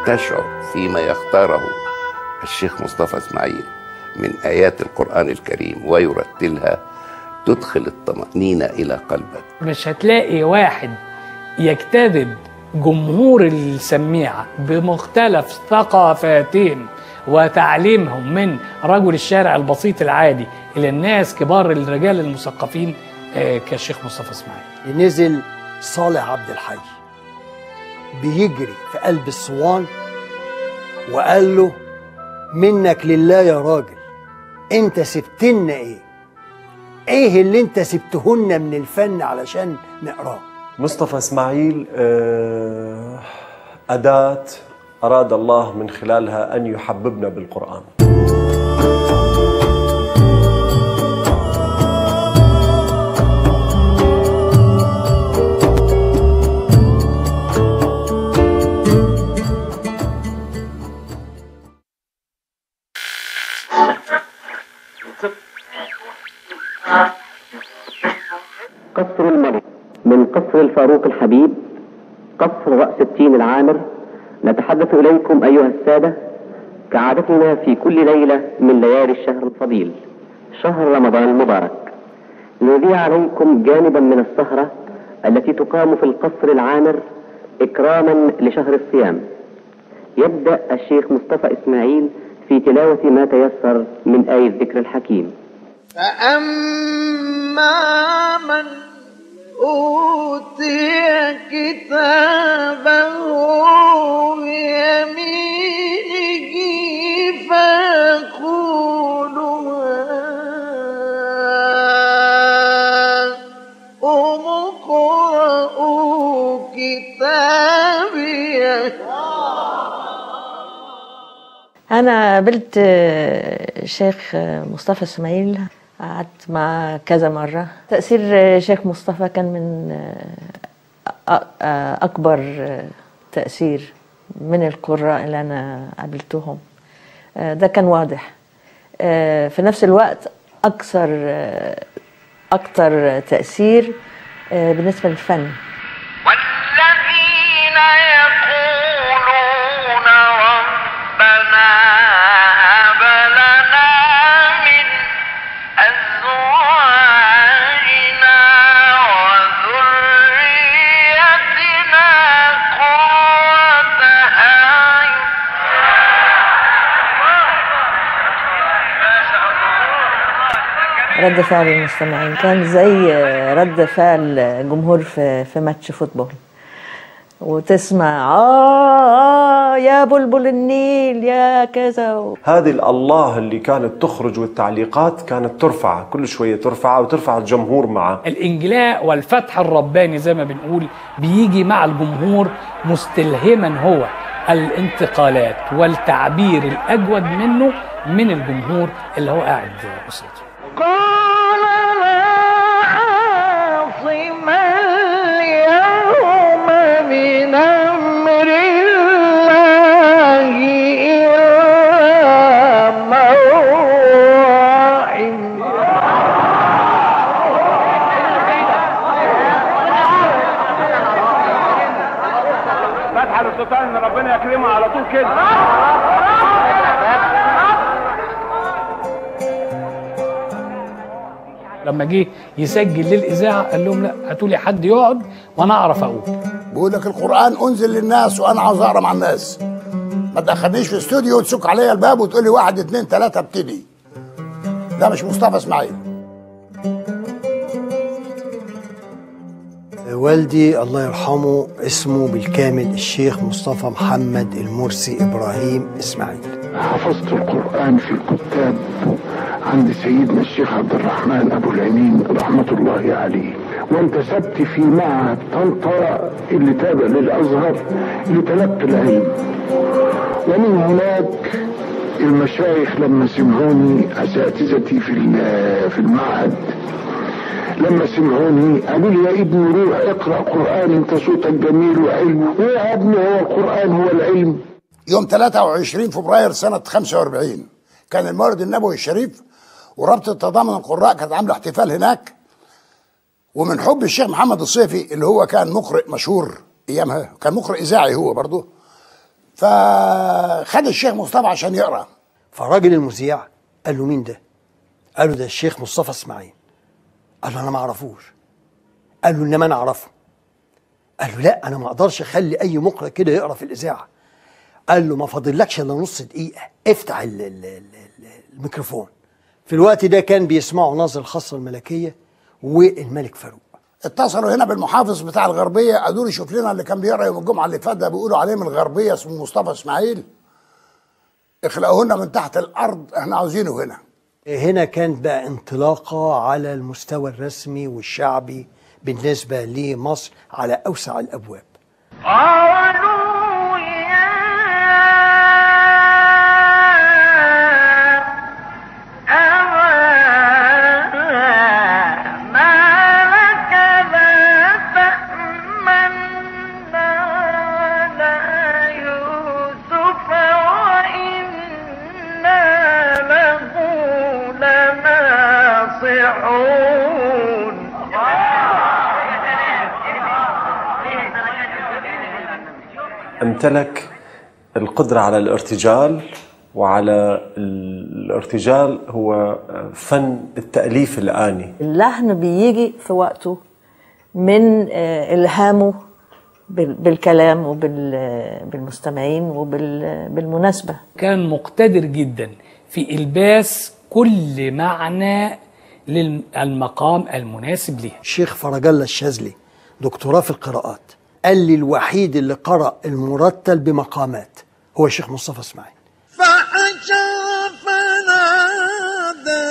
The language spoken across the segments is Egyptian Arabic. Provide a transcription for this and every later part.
تشعر فيما يختاره الشيخ مصطفى اسماعيل من آيات القرآن الكريم ويرتلها تدخل الطمأنينة إلى قلبك مش هتلاقي واحد يجتذب جمهور السميعة بمختلف ثقافاتهم وتعليمهم من رجل الشارع البسيط العادي إلى الناس كبار الرجال المثقفين آه، كالشيخ مصطفى اسماعيل نزل صالح عبد الحي بيجري في قلب الصوان وقال له منك لله يا راجل انت سبتلنا ايه ايه اللي انت سبتهن من الفن علشان نقراه مصطفى اسماعيل آه، أداة أراد الله من خلالها أن يحببنا بالقرآن قصر الملك من قصر الفاروق الحبيب قصر رأس التين العامر نتحدث إليكم أيها السادة كعادتنا في كل ليلة من ليالي الشهر الفضيل شهر رمضان المبارك نذيع عليكم جانبا من السهرة التي تقام في القصر العامر إكراما لشهر الصيام يبدأ الشيخ مصطفى إسماعيل في تلاوة ما تيسر من آية الذكر الحكيم فأما من أوتي كتابه بيمينه فيقول هاؤم اقرءوا كتابيه أنا قابلت آه، الشيخ آه، مصطفى إسماعيل قعدت معاه كذا مرة تأثير آه، الشيخ مصطفى كان من آه، أ- آه، أكبر آه، تأثير من القراء اللي أنا قابلتهم آه، ده كان واضح آه، في نفس الوقت أكثر آه، أكثر تأثير آه، بالنسبة للفن والذين يقولون ربنا هب لنا من أزواجنا وذريتنا قرة أعين رد فعل المستمعين كان زي رد فعل جمهور في في ماتش فوتبول وتسمع آه, اه يا بلبل النيل يا كذا هذه الله اللي كانت تخرج والتعليقات كانت ترفع كل شوية ترفع وترفع الجمهور معه الإنجلاء والفتح الرباني زي ما بنقول بيجي مع الجمهور مستلهما هو الانتقالات والتعبير الأجود منه من الجمهور اللي هو قاعد قصاده قال لا عاصم اليوم من أمر الله إلا من رحم فتحة للسلطان ان ربنا يكرمه على طول كده لما جه يسجل للإذاعة قال لهم لا هاتوا لي حد يقعد وأنا أعرف أقول بيقول لك القرآن أنزل للناس وأنا عاوز أقرا مع الناس ما تدخلنيش في استوديو وتسك عليا الباب وتقول لي واحد اتنين تلاتة ابتدي ده مش مصطفى اسماعيل والدي الله يرحمه اسمه بالكامل الشيخ مصطفى محمد المرسي إبراهيم إسماعيل حفظت القرآن في الكتاب عند سيدنا الشيخ عبد الرحمن أبو العينين رحمة الله عليه وانتسبت في معهد طنطا اللي تابع للأزهر لتلقي العلم ومن هناك المشايخ لما سمعوني أساتذتي في ال- في المعهد لما سمعوني قالوا لي يا ابني روح اقرأ قرآن انت صوتك جميل وعلم ويا ابني هو القرآن هو العلم يوم 23 فبراير سنة 45 كان المولد النبوي الشريف ورابطة تضامن القراء كانت عاملة احتفال هناك ومن حب الشيخ محمد الصيفي اللي هو كان مقرئ مشهور ايامها كان مقرئ اذاعي هو برضه فخد الشيخ مصطفى عشان يقرا فالراجل المذيع قال له مين ده؟ قال له ده الشيخ مصطفى اسماعيل قال له انا ما اعرفوش قال له انما انا اعرفه قال له لا انا ما اقدرش اخلي اي مقرئ كده يقرا في الاذاعه قال له ما فاضلكش الا نص دقيقه افتح ال ال ال ال الميكروفون في الوقت ده كان بيسمعوا ناظر الخاصه الملكيه والملك فاروق اتصلوا هنا بالمحافظ بتاع الغربيه قالوا لي شوف لنا اللي كان بيقرا يوم الجمعه اللي فات ده بيقولوا عليه من الغربيه اسمه مصطفى اسماعيل اخلقوه لنا من تحت الارض احنا عاوزينه هنا هنا كانت بقى انطلاقه على المستوى الرسمي والشعبي بالنسبه لمصر على اوسع الابواب قالوا يا أبا ما لك لا تأمنا على يوسف وإنا له لناصحون امتلك القدرة على الارتجال وعلى الارتجال هو فن التأليف الآني اللحن بيجي في وقته من آه، إلهامه بال- بالكلام وبالمستمعين وبالمناسبة كان مقتدر جدا في الباس كل معنى للمقام المناسب ليه الشيخ فرج الله الشاذلي دكتوراه في القراءات قال لي الوحيد اللي قرأ المرتل بمقامات هو الشيخ مصطفى اسماعيل فحشر فنادى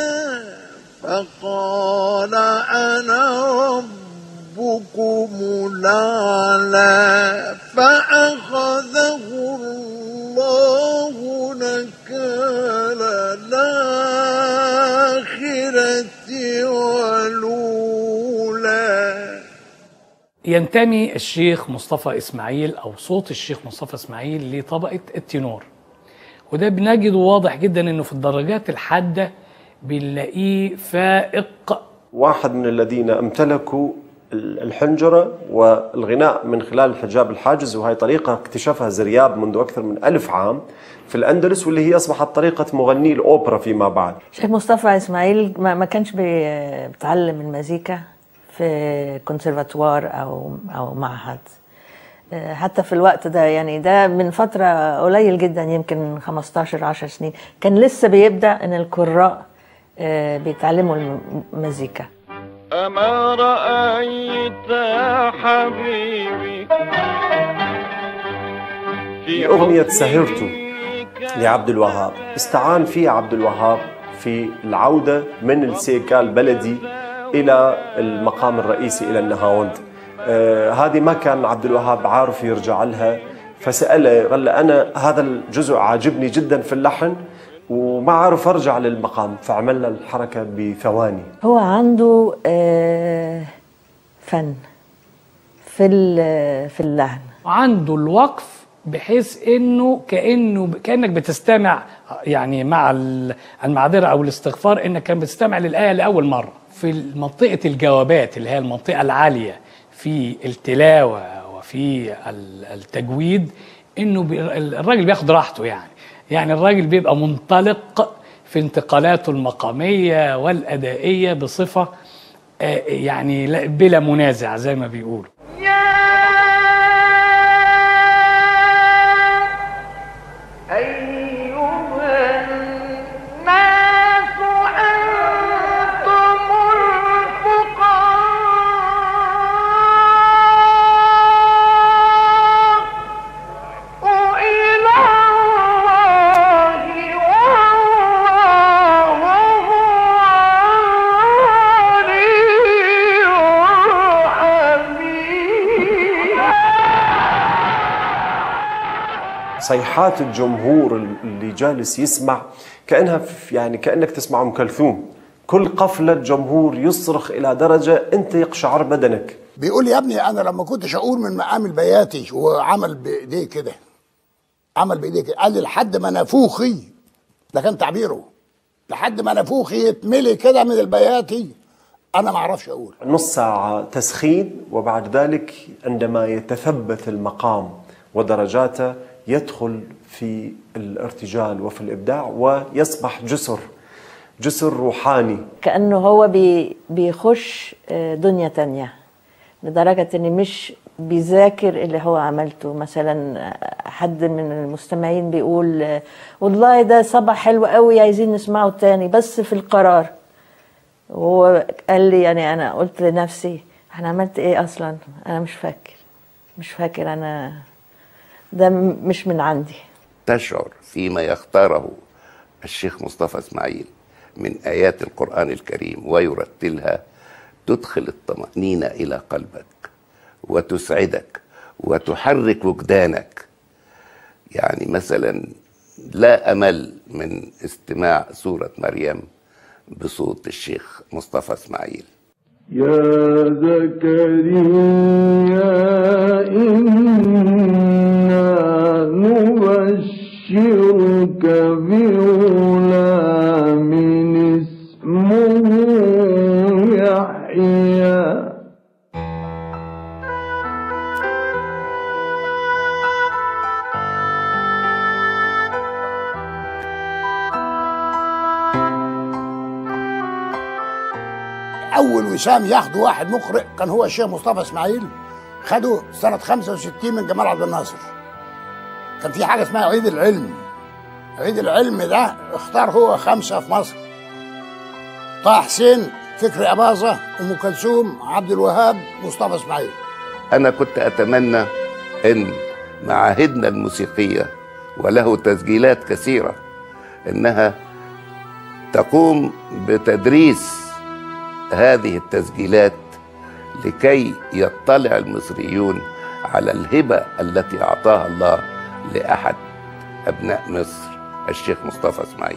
فقال أنا ربكم الأعلى فأخذه الله نكال الآخرة والأولى ينتمي الشيخ مصطفى اسماعيل او صوت الشيخ مصطفى اسماعيل لطبقه التنور وده بنجده واضح جدا انه في الدرجات الحاده بنلاقيه فائق واحد من الذين امتلكوا الحنجرة والغناء من خلال الحجاب الحاجز وهي طريقة اكتشفها زرياب منذ أكثر من ألف عام في الأندلس واللي هي أصبحت طريقة مغني الأوبرا فيما بعد الشيخ مصطفى إسماعيل ما ما كانش بي- بيتعلم المزيكا في كونسرفاتوار أو أو معهد آه، حتى في الوقت ده يعني ده من فترة قليل جدا يمكن 15 10 سنين كان لسه بيبدأ إن القراء آه، بيتعلموا المزيكا أما رأيت حبيبي في أغنية سهرت لعبد الوهاب استعان فيها عبد الوهاب في العودة من السيكال البلدي إلى المقام الرئيسي إلى النهاوند آه هذه ما كان عبد الوهاب عارف يرجع لها فسأله قال له أنا هذا الجزء عاجبني جدا في اللحن وما عارف أرجع للمقام فعمل له الحركة بثواني هو عنده آه، فن في ال- في اللحن عنده الوقف بحيث انه كانه كانك بتستمع يعني مع ال- المعذره او الاستغفار انك كان بتستمع للايه لاول مره في منطقه الجوابات اللي هي المنطقه العاليه في التلاوه وفي ال- التجويد انه بي- الراجل بياخد راحته يعني يعني الراجل بيبقى منطلق في انتقالاته المقاميه والادائيه بصفه آه، يعني لا- بلا منازع زي ما بيقولوا أيها الناس أنتم الفقراء إلى الله والله هو الغني الحميد صيحات الجمهور اللي جالس يسمع كانها في- يعني كانك تسمع ام كلثوم كل قفله جمهور يصرخ الى درجه انت يقشعر بدنك بيقول لي يا ابني انا لما كنت شقول من مقام البياتي وعمل بايديه كده عمل بايديه كده قال لي لحد ما نافوخي ده كان تعبيره لحد ما نافوخي يتملي كده من البياتي انا ما اعرفش اقول نص ساعه تسخين وبعد ذلك عندما يتثبت المقام ودرجاته يدخل في الارتجال وفي الإبداع ويصبح جسر جسر روحاني كأنه هو بي بيخش آه، دنيا تانية لدرجة إن مش بيذاكر اللي هو عملته مثلا آه، حد من المستمعين بيقول آه، والله ده صبح حلو قوي عايزين نسمعه تاني بس في القرار وهو قال لي يعني أنا قلت لنفسي أنا عملت إيه أصلا أنا مش فاكر مش فاكر أنا ده م- مش من عندي تشعر فيما يختاره الشيخ مصطفى اسماعيل من ايات القران الكريم ويرتلها تدخل الطمانينه الى قلبك وتسعدك وتحرك وجدانك يعني مثلا لا امل من استماع سوره مريم بصوت الشيخ مصطفى اسماعيل يا زكريا إنا نبشرك بغلام اسمه يحيى اول وسام ياخده واحد مقرئ كان هو الشيخ مصطفى اسماعيل خده سنه 65 من جمال عبد الناصر كان في حاجه اسمها عيد العلم عيد العلم ده اختار هو خمسه في مصر طه حسين فكري اباظه ام كلثوم عبد الوهاب مصطفى اسماعيل انا كنت اتمنى ان معاهدنا الموسيقيه وله تسجيلات كثيره انها تقوم بتدريس هذه التسجيلات لكي يطلع المصريون على الهبه التي اعطاها الله لاحد ابناء مصر الشيخ مصطفى اسماعيل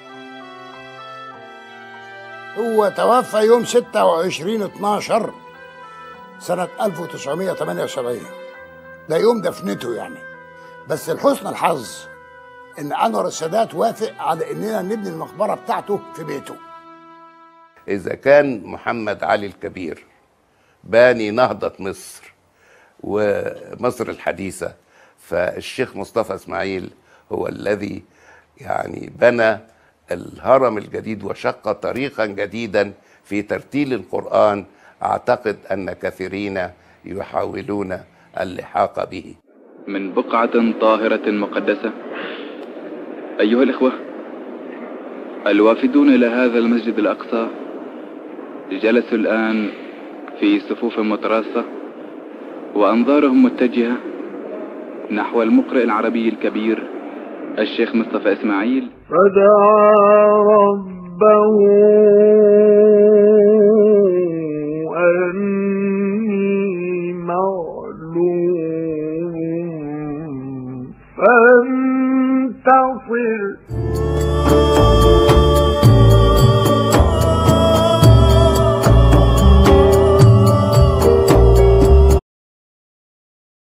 هو توفى يوم 26 12 سنة 1978 ده يوم دفنته يعني بس لحسن الحظ ان انور السادات وافق على اننا نبني المقبرة بتاعته في بيته إذا كان محمد علي الكبير باني نهضة مصر ومصر الحديثة فالشيخ مصطفى إسماعيل هو الذي يعني بنى الهرم الجديد وشق طريقا جديدا في ترتيل القرآن أعتقد أن كثيرين يحاولون اللحاق به من بقعة طاهرة مقدسة أيها الإخوة الوافدون إلى هذا المسجد الأقصى جلسوا الآن في صفوف متراصة وأنظارهم متجهة نحو المقرئ العربي الكبير الشيخ مصطفى إسماعيل فدعا ربه أني مغلوب فانتصر